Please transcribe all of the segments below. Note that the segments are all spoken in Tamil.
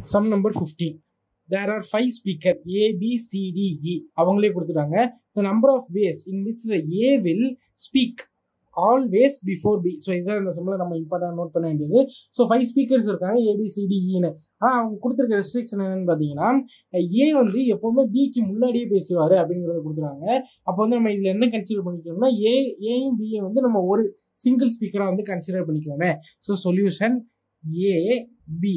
some number fifteen there are five speaker A B C D E அவங்களே கொடுத்துட்டாங்க the number of ways in which the A will speak always before B so இதான் இந்த சம்மில் நம்ம இம்பார்ட்டன் நோட் பண்ண வேண்டியது ஸோ ஃபைவ் ஸ்பீக்கர்ஸ் இருக்காங்க ஏபிசிடிஇன்னு ஆனால் அவங்க கொடுத்துருக்க ரெஸ்ட்ரிக்ஷன் என்னன்னு பார்த்தீங்கன்னா ஏ வந்து எப்போவுமே பிக்கு முன்னாடியே பேசுவார் அப்படிங்கிறத கொடுத்துருவாங்க அப்போ வந்து நம்ம இதில் என்ன கன்சிடர் பண்ணிக்கணும்னா ஏ ஏயும் பியை வந்து நம்ம ஒரு சிங்கிள் ஸ்பீக்கராக வந்து கன்சிடர் பண்ணிக்கோமே so solution A B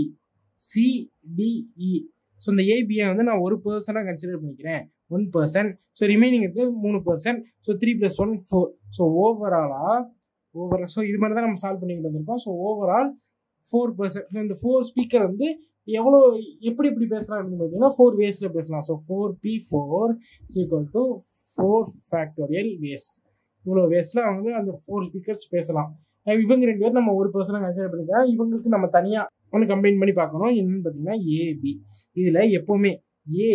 C D E so இந்த ஏபியை வந்து நான் ஒரு பர்சனாக கன்சிடர் பண்ணிக்கிறேன் ஒன் பர்சன் ஸோ ரிமைனிங் இருக்குது மூணு percent so three plus one four so ஓவராலாக ஓவர் ஸோ இது மாதிரி தான் நம்ம சால்வ் பண்ணிக்கிட்டு வந்திருக்கோம் so overall four percent so இந்த ஃபோர் ஸ்பீக்கர் வந்து எவ்வளோ எப்படி எப்படி பேசலாம் அப்படின்னு பார்த்தீங்கன்னா ஃபோர் வேஸில் பேசலாம் so four P four equal to four factorial ways இவ்வளோ வேஸில் அவங்க அந்த ஃபோர் ஸ்பீக்கர்ஸ் பேசலாம் இவங்க ரெண்டு பேரும் நம்ம ஒரு பர்சனாக கன்சிடர் பண்ணிக்கலாம் இவங்களுக்கு நம்ம தனியாக ஒன்று கம்பைன் பண்ணி பார்க்கணும் என்னன்னு பார்த்தீங்கன்னா ஏபி இதில் எப்போவுமே A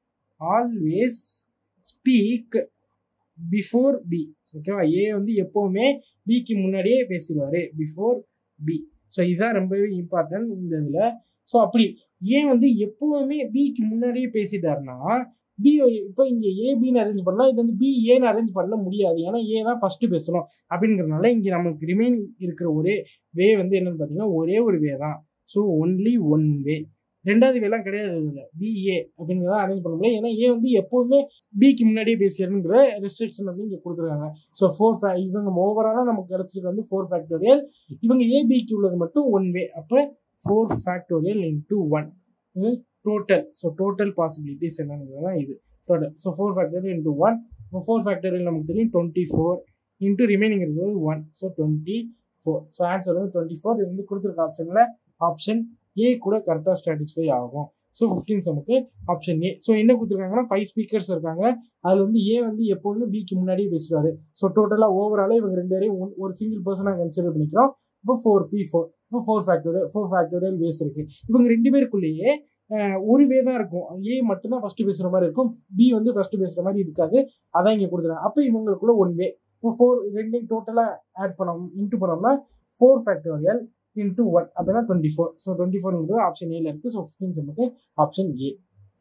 always speak before B ஓகேவா ஏ வந்து எப்போவுமே பிக்கு முன்னாடியே பேசிடுவார் பிஃபோர் பி ஸோ இதுதான் ரொம்பவே இம்பார்ட்டன்ட் இந்த இதில் ஸோ அப்படி ஏன் வந்து எப்போவுமே பிக்கு முன்னாடியே பேசிட்டாருன்னா பி இப்போ இங்கே ஏபின்னு அரேஞ்ச் பண்ணலாம் இது வந்து பி ஏன்னு அரேஞ்ச் பண்ண முடியாது ஏன்னா ஏ தான் ஃபஸ்ட்டு பேசணும் அப்படிங்கிறதுனால இங்கே நமக்கு ரிமைன் இருக்கிற ஒரே வே வந்து என்னன்னு பார்த்தீங்கன்னா ஒரே ஒரு வே தான் ஸோ ஒன்லி ஒன் வே ரெண்டாவது வேலாம் கிடையாது இதில் பிஏ அப்படிங்கிறத அரேஞ்ச் பண்ண முடியாது ஏன்னா ஏ வந்து எப்போவுமே பிக்கு முன்னாடியே பேசிடணுங்கிற ரெஸ்ட்ரிக்ஷன் வந்து இங்கே கொடுத்துருக்காங்க ஸோ ஃபோர் ஃபே இவங்க ஓவராலாக நமக்கு கிடச்சிருக்கு வந்து ஃபோர் ஃபேக்டோரியல் இவங்க ஏபிக்கு உள்ளது மட்டும் ஒன் வே அப்போ ஃபோர் ஃபேக்டோரியல் இன்ட்டு ஒன் இது டோட்டல் ஸோ டோட்டல் பாசிபிலிட்டிஸ் என்னங்கிறது தான் இது total so four factorial into one இப்போ ஃபோர் ஃபேக்டரியல் நமக்கு தெரியும் டுவெண்ட்டி ஃபோர் இன்ட்டு ரிமைனிங் இருக்கிறது one so twenty four so answer வந்து டுவெண்ட்டி ஃபோர் இது வந்து கொடுத்துருக்க ஆப்ஷனில் ஆப்ஷன் ஏ கூட கரெக்டாக சாட்டிஸ்ஃபை ஆகும் ஸோ ஃபிஃப்டீன் சமுக்கு ஆப்ஷன் ஏ ஸோ என்ன கொடுத்துருக்காங்கன்னா ஃபைவ் ஸ்பீக்கர்ஸ் இருக்காங்க அதில் வந்து ஏ வந்து எப்போதுமே பிக்கு முன்னாடியே பேசுவார் ஸோ டோட்டலாக ஓவராலாக இவங்க ரெண்டு பேரையும் ஒரு சிங்கிள் பர்சனாக கன்சிடர் பண்ணிக்கிறோம் இப்போ ஃபோர் பி ஃபோர் இப்போ four factorial four factorial ways இருக்குது இவங்க ரெண்டு பேருக்குள்ளேயே ஒரு வே தான் இருக்கும் ஏ மட்டும்தான் ஃபஸ்ட்டு பேசுகிற மாதிரி இருக்கும் பி வந்து ஃபஸ்ட்டு பேசுகிற மாதிரி இருக்காது அதான் இங்கே கொடுத்துருக்காங்க அப்போ இவங்களுக்குள்ள ஒன் வே இப்போ ஃபோர் ரெண்டையும் டோட்டலாக ஆட் பண்ணோம் இன்ட்டு பண்ணோம்னா ஃபோர் ஃபேக்டோரியல் இன்ட்டு ஒன் அப்படின்னா டுவெண்ட்டி ஃபோர் ஸோ டுவெண்ட்டி ஃபோர்ங்கிறது ஆப்ஷன் ஏல இருக்குது ஸோ ஃபிஃப்டீன் சம்முக்கு option A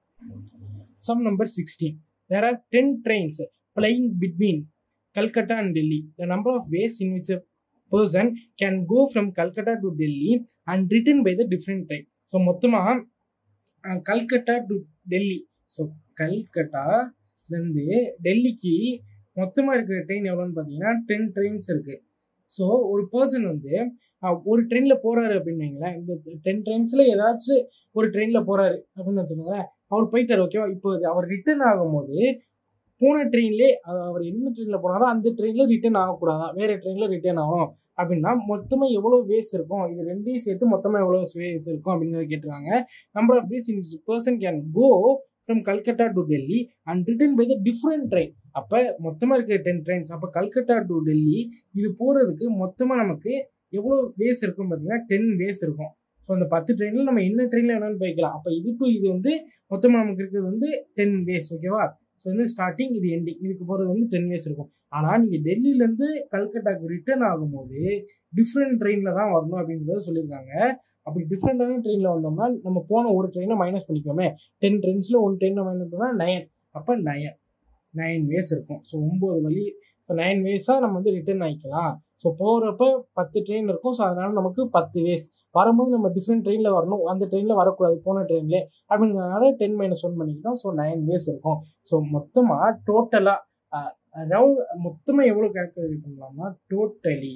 sum number sixteen there are ten trains flying between Calcutta and Delhi the number of ways in which person can go from Calcutta to Delhi and return by the different train so மொத்தமாக கல்கட்டா டு டெல்லி ஸோ கல்கட்டாலேருந்து டெல்லிக்கு மொத்தமாக இருக்கிற ட்ரெயின் எவ்வளோன்னு பார்த்தீங்கன்னா டென் ட்ரெயின்ஸ் இருக்குது ஸோ ஒரு பர்சன் வந்து ஒரு ட்ரெயினில் போகிறாரு அப்படின்னு வைங்களேன் இந்த டென் ட்ரெயின்ஸில் ஏதாச்சும் ஒரு ட்ரெயினில் போகிறாரு அப்படின்னு வச்சுக்கோங்களேன் அவர் போயிட்டார் ஓகேவா இப்போ அவர் ரிட்டர்ன் ஆகும்போது போன ட்ரெயின்லே அவர் என்ன ட்ரெயினில் போனாரோ அந்த ட்ரெயினில் ரிட்டர்ன் ஆகக்கூடாதா வேறு ட்ரெயினில் ரிட்டர்ன் ஆகணும் அப்படின்னா மொத்தமாக எவ்வளோ வேஸ் இருக்கும் இது ரெண்டையும் சேர்த்து மொத்தமாக எவ்வளோ வேஸ் இருக்கும் அப்படிங்கிறத கேட்டுருக்காங்க number of ways in person can go from Calcutta to Delhi and return by the different train அப்போ மொத்தமாக இருக்கிற டென் ட்ரெயின்ஸ் அப்போ கல்கட்டா டு டெல்லி இது போகிறதுக்கு மொத்தமாக நமக்கு எவ்வளோ வேஸ் இருக்கும் பார்த்தீங்கன்னா டென் வேஸ் இருக்கும் ஸோ அந்த பத்து ட்ரெயினில் நம்ம என்ன ட்ரெயினில் வேணாலும் போய்க்கலாம் அப்போ இது டு இது வந்து மொத்தமாக நமக்கு இருக்கிறது வந்து டென் வேஸ் ஓகேவா ஸோ வந்து ஸ்டார்டிங் இது எண்டிங் இதுக்கு போகிறது வந்து டென் வேஸ் இருக்கும் ஆனால் நீங்கள் டெல்லியிலேருந்து கல்கட்டாக்கு ரிட்டர்ன் ஆகும்போது டிஃப்ரெண்ட் ட்ரெயினில் தான் வரணும் அப்படின்றத சொல்லியிருக்காங்க அப்படி டிஃப்ரெண்டான ட்ரெயினில் வந்தோம்னா நம்ம போன ஒரு ட்ரெயினை மைனஸ் பண்ணிக்கோமே டென் ட்ரெயின்ஸில் ஒன் ட்ரெயினை மைனஸ் பண்ணால் நயன் அப்போ நயன் நைன் வேஸ் இருக்கும் ஸோ ஒம்பது வழி ஸோ நைன் வேஸாக நம்ம வந்து ரிட்டர்ன் ஆகிக்கலாம் ஸோ போகிறப்ப பத்து ட்ரெயின் இருக்கும் ஸோ அதனால் நமக்கு பத்து வேஸ் வரும்போது நம்ம டிஃப்ரெண்ட் ட்ரெயினில் வரணும் அந்த ட்ரெயினில் வரக்கூடாது போன ட்ரெயின்லேயே அப்படிங்கிறதுனால டென் மைனஸ் ஒன் பண்ணிக்கிட்டோம் ஸோ நைன் வேஸ் இருக்கும் ஸோ மொத்தமாக டோட்டலாக ரவுண்ட் மொத்தமாக எவ்வளோ கேல்குலேட் பண்ணலாம்னா டோட்டலி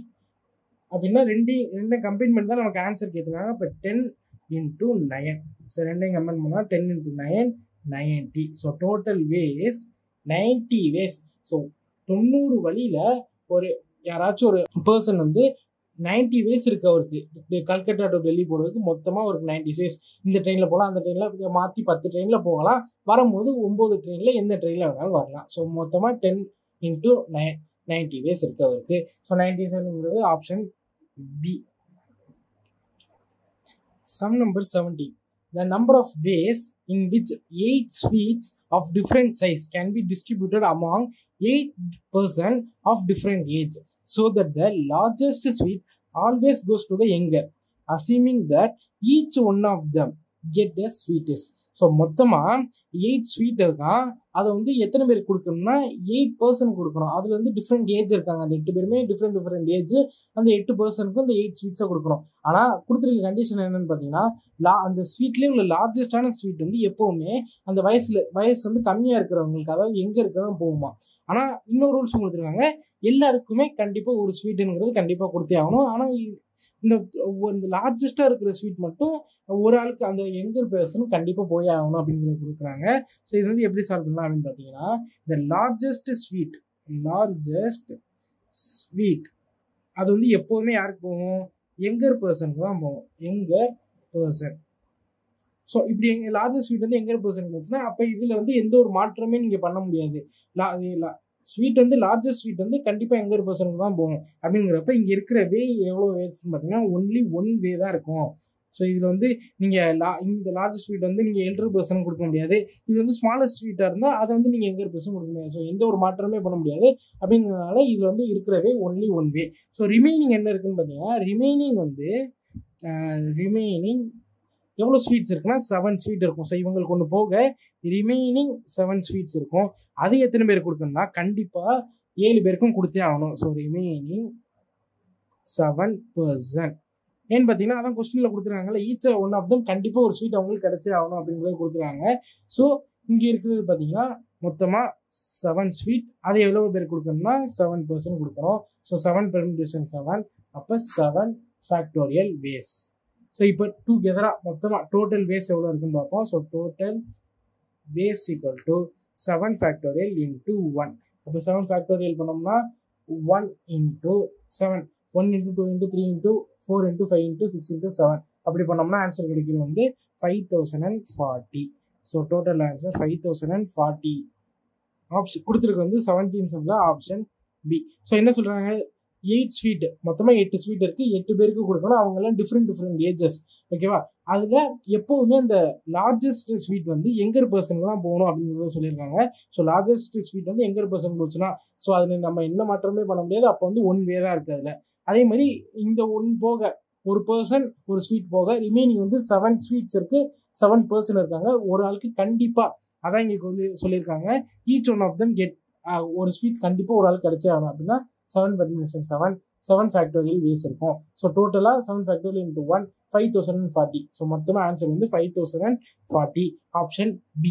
அப்படின்னா ரெண்டையும் ரெண்டையும் கம்பைன் பண்ணி தான் நமக்கு ஆன்சர் கேட்டிருக்காங்க இப்போ டென் இன்ட்டு நயன் ஸோ ரெண்டையும் கம்பைன் பண்ணால் ten into nine ninety so total ways ninety ways so தொண்ணூறு வழியில் ஒரு யாராச்சும் ஒரு பர்சன் வந்து நைன்ட்டி வேஸ் இருக்குது அவருக்கு கல்கட்டா டு டெல்லி போகிறதுக்கு மொத்தமாக ஒரு நைன்ட்டி வேஸ் இந்த ட்ரெயினில் போகலாம் அந்த ட்ரெயினில் மாற்றி பத்து ட்ரெயினில் போகலாம் வரும்போது ஒம்பது ட்ரெயினில் எந்த ட்ரெயினில் வேணாலும் வரலாம் ஸோ மொத்தமாக ten into nine ninety ways இருக்குது அவருக்கு ஸோ நைன்ட்டி வேஸ்ங்கிறது option B sum number seventeen the number of ways in which eight sweets of different size can be distributed among eight person of different age so that the largest sweet always goes to the younger assuming that each one of them get a sweets so மொத்தமாக எயிட் ஸ்வீட் இருக்கான் அதை வந்து எத்தனை பேருக்கு கொடுக்கணும்னா எயிட் பர்சன்ட் கொடுக்கணும் அதில் வந்து டிஃப்ரெண்ட் ஏஜ் இருக்காங்க அந்த எட்டு பேருமே டிஃப்ரெண்ட் டிஃப்ரெண்ட் ஏஜ் அந்த எட்டு பர்சனுக்கும் அந்த எயிட் ஸ்வீட்ஸை கொடுக்கணும் ஆனால் கொடுத்துருக்க கண்டிஷன் என்னன்னு பார்த்தீங்கன்னா லா அந்த ஸ்வீட்லேயே உள்ள லார்ஜஸ்டான ஸ்வீட் வந்து எப்போவுமே அந்த வயசில் வயசு வந்து கம்மியாக இருக்கிறவங்களுக்கு அதாவது எங்கே இருக்கிறதான் போகுமா ஆனால் இன்னொரு ரூல்ஸ் கொடுத்துருக்காங்க எல்லாருக்குமே கண்டிப்பாக ஒரு ஸ்வீட்டுங்கிறது கண்டிப்பாக கொடுத்தே ஆகணும் ஆனால் இந்த இந்த லார்ஜஸ்ட்டாக இருக்கிற ஸ்வீட் மட்டும் ஒரு ஆளுக்கு அந்த எங்கர் பர்சனும் கண்டிப்பாக போய் ஆகணும் அப்படிங்கிறத கொடுக்குறாங்க ஸோ இது வந்து எப்படி சால்வ் பண்ணலாம் அப்படின்னு பார்த்தீங்கன்னா இந்த லார்ஜஸ்ட் ஸ்வீட் லார்ஜஸ்ட் ஸ்வீட் அது வந்து எப்போவுமே யாருக்கு போகும் எங்கர் பர்சனுக்கு தான் போகும் எங்கர் பர்சன் ஸோ இப்படி எங்கள் லார்ஜஸ்ட் ஸ்வீட் வந்து எங்கர் பர்சனுக்கு வந்துச்சுன்னா அப்போ இதில் வந்து எந்த ஒரு மாற்றமே நீங்கள் பண்ண முடியாது லா ஸ்வீட் வந்து லார்ஜஸ்ட் ஸ்வீட் வந்து கண்டிப்பாக எங்கர் பர்சனுக்கு தான் போகும் அப்படிங்கிறப்ப இங்கே இருக்கிற வே எவ்வளோ வேஸ்ட்னு பார்த்தீங்கன்னா ஒன்லி ஒன் வே தான் இருக்கும் ஸோ இதில் வந்து நீங்கள் லா இந்த லார்ஜஸ்ட் ஸ்வீட் வந்து நீங்கள் எல்டர் பர்சன் கொடுக்க முடியாது இது வந்து ஸ்மாலஸ்ட் ஸ்வீட்டாக இருந்தால் அதை வந்து நீங்கள் எங்கர் பர்சன் கொடுக்க முடியாது ஸோ எந்த ஒரு மாற்றமே பண்ண முடியாது அப்படிங்கிறதுனால இதில் வந்து இருக்கிற way only one way so remaining என்ன இருக்குன்னு பார்த்தீங்கன்னா ரிமைனிங் வந்து ரிமைனிங் எவ்வளோ ஸ்வீட்ஸ் இருக்குன்னா செவன் ஸ்வீட் இருக்கும் ஸோ இவங்களுக்கு ஒன்று போக ரிமைனிங் செவன் ஸ்வீட்ஸ் இருக்கும் அது எத்தனை பேர் கொடுக்கணும்னா கண்டிப்பாக ஏழு பேருக்கும் கொடுத்தே ஆகணும் ஸோ ரிமைனிங் செவன் பர்சன்ட் ஏன்னு பார்த்தீங்கன்னா அதான் கொஸ்டினில் கொடுத்துருக்காங்கல்ல ஈச் ஒன் ஆஃப் தம் கண்டிப்பாக ஒரு ஸ்வீட் அவங்களுக்கு கிடைச்சே ஆகணும் அப்படிங்கிறத கொடுத்துருக்காங்க ஸோ இங்கே இருக்கிறது பார்த்தீங்கன்னா மொத்தமாக செவன் ஸ்வீட் அது எவ்வளோ பேர் கொடுக்கணும்னா செவன் பர்சன்ட் கொடுக்கணும் ஸோ செவன் பெர்மிட்டேஷன் செவன் அப்போ செவன் ஃபேக்டோரியல் வேஸ் ஸோ இப்போ டூகெதராக மொத்தமாக டோட்டல் வேஸ் எவ்வளோ இருக்குன்னு பார்ப்போம் so total ways equal to seven factorial into one அப்போ செவன் ஃபேக்டோரியல் பண்ணோம்னா one into seven one into two into three into four into five into six into seven அப்படி பண்ணோம்னா ஆன்சர் கிடைக்கிறது வந்து five thousand and forty so total answer five thousand and forty option கொடுத்துருக்கு வந்து செவன்டீன் செம்மில் ஆப்ஷன் பி ஸோ என்ன சொல்கிறாங்க எயிட் ஸ்வீட் மொத்தமாக எட்டு ஸ்வீட் இருக்குது எட்டு பேருக்கு கொடுக்கணும் அவங்கெல்லாம் டிஃப்ரெண்ட் டிஃப்ரெண்ட் ஏஜஸ் ஓகேவா அதில் எப்போவுமே இந்த லார்ஜஸ்ட் ஸ்வீட் வந்து எங்கர் பர்சனுக்கு தான் போகணும் அப்படிங்கிறத சொல்லியிருக்காங்க ஸோ லார்ஜஸ்ட் ஸ்வீட் வந்து எங்கர் பர்சன் போச்சுன்னா ஸோ அதில் நம்ம என்ன மாற்றமே பண்ண முடியாது அப்போ வந்து ஒன் வே தான் இருக்குது அதில் அதே மாதிரி இந்த ஒன் போக ஒரு பர்சன் ஒரு ஸ்வீட் போக ரிமைனிங் வந்து செவன் ஸ்வீட்ஸ் இருக்குது செவன் பர்சன் இருக்காங்க ஒரு ஆளுக்கு கண்டிப்பாக அதான் இங்கே சொல்லி சொல்லியிருக்காங்க each one of them get ஒரு ஸ்வீட் கண்டிப்பாக ஒரு ஆளுக்கு கிடைச்சே ஆகணும் அப்படின்னா seven permutation seven seven factorial ways இருக்கும் ஸோ டோட்டலாக seven factorial into one five thousand and forty so மொத்தமாக ஆன்சர் வந்து five thousand and forty option B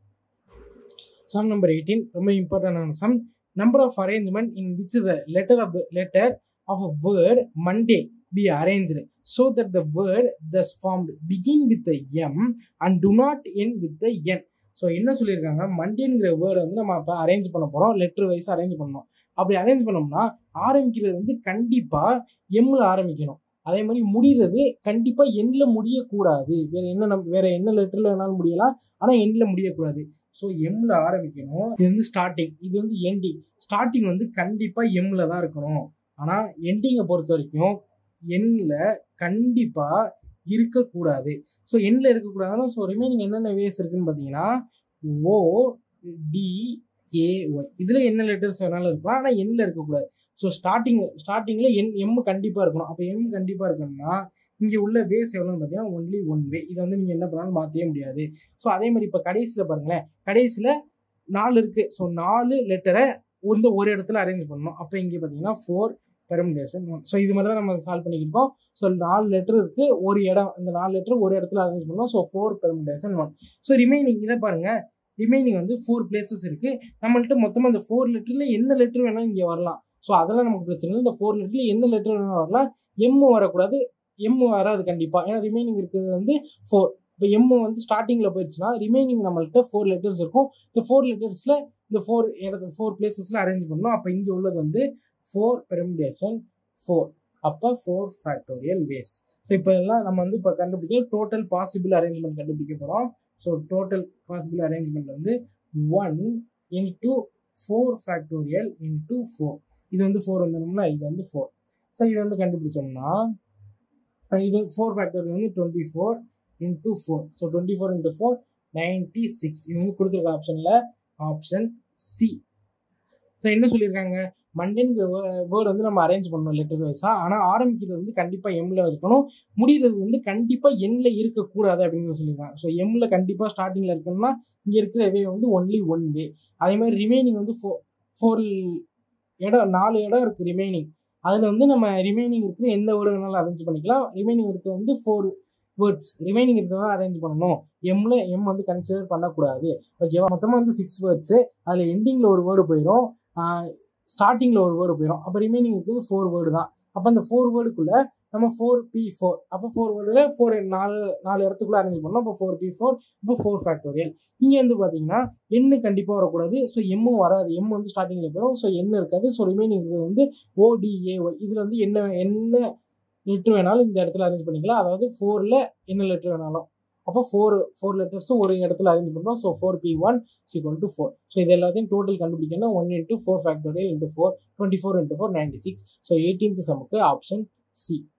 sum number eighteen ரொம்ப இம்பார்ட்டன்டான sum number of arrangement in which the letter of the letter of a word Monday be arranged so that the word thus formed begin with the m and do not end with the n so என்ன சொல்லியிருக்காங்க மண்டேங்கிற வேர்டை வந்து நம்ம இப்போ அரேஞ்ச் பண்ண போகிறோம் லெட்டர் வைஸ் அரேஞ்ச் பண்ணணும் அப்படி அரேஞ்ச் பண்ணோம்னா ஆரம்பிக்கிறது வந்து கண்டிப்பாக எம்மில் ஆரம்பிக்கணும் அதே மாதிரி முடிகிறது கண்டிப்பாக எண்ணில் முடியக்கூடாது வேற என்ன நம் வேற என்ன லெட்டரில் வேணாலும் முடியலாம் ஆனால் எண்ணில் முடியக்கூடாது ஸோ எம்மில் ஆரம்பிக்கணும் இது வந்து ஸ்டார்டிங் இது வந்து எண்டிங் ஸ்டார்டிங் வந்து கண்டிப்பாக எம்மில் தான் இருக்கணும் ஆனால் எண்டிங்கை பொறுத்த வரைக்கும் எண்ணில் கண்டிப்பாக இருக்கக்கூடாது ஸோ எண்ணில் இருக்கக்கூடாதுன்னா ஸோ ரிமைனிங் என்னென்ன வேஸ் இருக்குன்னு பார்த்தீங்கன்னா ஓ டி ஏ ஒய் இதில் என்ன லெட்டர்ஸ் வேணாலும் இருக்கலாம் ஆனால் எண்ணில் இருக்கக்கூடாது ஸோ ஸ்டார்டிங் ஸ்டார்டிங்கில் என் எம் கண்டிப்பாக இருக்கணும் அப்போ எம் கண்டிப்பாக இருக்கணும்னா இங்கே உள்ள வேஸ் எவ்வளோன்னு பார்த்தீங்கன்னா ஒன்லி ஒன் வே இதை வந்து நீங்கள் என்ன பண்ணாலும் மாற்றவே முடியாது ஸோ அதே மாதிரி இப்போ கடைசியில் பாருங்களேன் கடைசியில் நாலு இருக்குது ஸோ நாலு லெட்டரை வந்து ஒரு இடத்துல அரேஞ்ச் பண்ணணும் அப்போ இங்கே பார்த்தீங்கன்னா ஃபோர் பெர்மிடேஷன் ஒன் ஸோ இது மாதிரி தான் நம்ம சால்வ் பண்ணிக்கிருக்கோம் ஸோ நாலு லெட்டர் இருக்குது ஒரு இடம் இந்த நாலு லெட்டர் ஒரு இடத்துல அரேஞ்ச் பண்ணோம் so four permutation one so remaining இதை பாருங்கள் ரிமைனிங் வந்து ஃபோர் பிளேசஸ் இருக்குது நம்மள்ட்ட மொத்தமாக இந்த ஃபோர் லெட்டரில் என்ன லெட்டர் வேணாலும் இங்கே வரலாம் ஸோ அதெல்லாம் நமக்கு பிரச்சனை இல்லை இந்த ஃபோர் லெட்டரில் எந்த லெட்டர் வேணாலும் வரலாம் எம்மு வரக்கூடாது எம்மு வராது கண்டிப்பாக ஏன்னா ரிமைனிங் இருக்கிறது வந்து ஃபோர் இப்போ எம்மு வந்து ஸ்டார்டிங்கில் போயிடுச்சுன்னா ரிமைனிங் நம்மள்ட்ட ஃபோர் லெட்டர்ஸ் இருக்கும் இந்த ஃபோர் லெட்டர்ஸில் இந்த ஃபோர் இடத்துல ஃபோர் பிளேசஸில் அரேஞ்ச் பண்ணணும் அப்போ இங்கே உள்ளது வந்து ஃபோர் பெர்மிடேஷன் ஃபோர் அப்போ ஃபோர் ஃபேக்டோரியல் வேஸ் ஸோ இப்போ எல்லாம் நம்ம வந்து இப்போ கண்டுபிடிக்க டோட்டல் பாசிபிள் அரேஞ்ச்மெண்ட் கண்டுபிடிக்க போகிறோம் ஸோ டோட்டல் பாசிபிள் அரேஞ்ச்மெண்ட் வந்து one into four factorial into four இது வந்து ஃபோர் வந்துடும்ல இது வந்து ஃபோர் ஸோ இது வந்து கண்டுபிடிச்சோம்னா இது ஃபோர் ஃபேக்டோரியல் வந்து twenty four into four so twenty four into four ninety six இது வந்து கொடுத்துருக்க ஆப்ஷனில் ஆப்ஷன் சி ஸோ என்ன சொல்லியிருக்காங்க மண்டேங்கிற வேர்டு வந்து நம்ம அரேஞ்ச் பண்ணணும் லெட்டர் வைஸாக ஆனால் ஆரம்பிக்கிறது வந்து கண்டிப்பாக எம்மில் இருக்கணும் முடிகிறது வந்து கண்டிப்பாக எண்ணில் இருக்கக்கூடாது அப்படின்னு சொல்லியிருக்காங்க ஸோ எம்மில் கண்டிப்பாக ஸ்டார்டிங்கில் இருக்கணும்னா இங்கே இருக்கிற வே வந்து ஒன்லி ஒன் வே அதே மாதிரி ரிமைனிங் வந்து ஃபோ ஃபோர் இடம் நாலு இடம் இருக்குது ரிமைனிங் அதில் வந்து நம்ம ரிமைனிங் இருக்கிற எந்த வேர்டு வேணாலும் அரேஞ்ச் பண்ணிக்கலாம் ரிமைனிங் இருக்க வந்து ஃபோர் வேர்ட்ஸ் ரிமைனிங் இருக்கிறதா அரேஞ்ச் பண்ணணும் எம்ல எம் வந்து கன்சிடர் பண்ணக்கூடாது ஓகேவா மொத்தமாக வந்து சிக்ஸ் வேர்ட்ஸு அதில் எண்டிங்கில் ஒரு வேர்டு போயிடும் ஸ்டார்டிங்கில் ஒரு வேர்டு போயிடும் அப்போ ரிமைனிங் இருக்கிறது ஃபோர் வேர்டு தான் அப்போ அந்த ஃபோர் வேர்டுக்குள்ளே நம்ம ஃபோர் பி ஃபோர் அப்போ ஃபோர் வேர்டில் ஃபோர் நாலு நாலு இடத்துக்குள்ளே அரேஞ்ச் பண்ணோம் அப்போ ஃபோர் பி ஃபோர் இப்போ ஃபோர் ஃபேக்டோரியல் இங்கே வந்து பார்த்தீங்கன்னா எண்ணு கண்டிப்பாக வரக்கூடாது ஸோ எம்மும் வராது எம் வந்து ஸ்டார்டிங்கில் போயிடும் ஸோ எண்ணு இருக்காது ஸோ ரிமைனிங் வந்து ஓடிஏஒய் இதில் வந்து என்ன என்ன லெட்ரு வேணாலும் இந்த இடத்துல அரேஞ்ச் பண்ணிக்கலாம் அதாவது ஃபோரில் என்ன லெட்ரு வேணாலும் அப்போ ஃபோர் ஃபோர் லெட்டர்ஸும் ஒரு இடத்துல அரேஞ்ச் பண்ணுறோம் so four P one equal to four so இது எல்லாத்தையும் டோட்டல் கண்டுபிடிக்கணும் one into four factorial into four twenty four into four ninety six so eighteenth சமுக்கு ஆப்ஷன் சி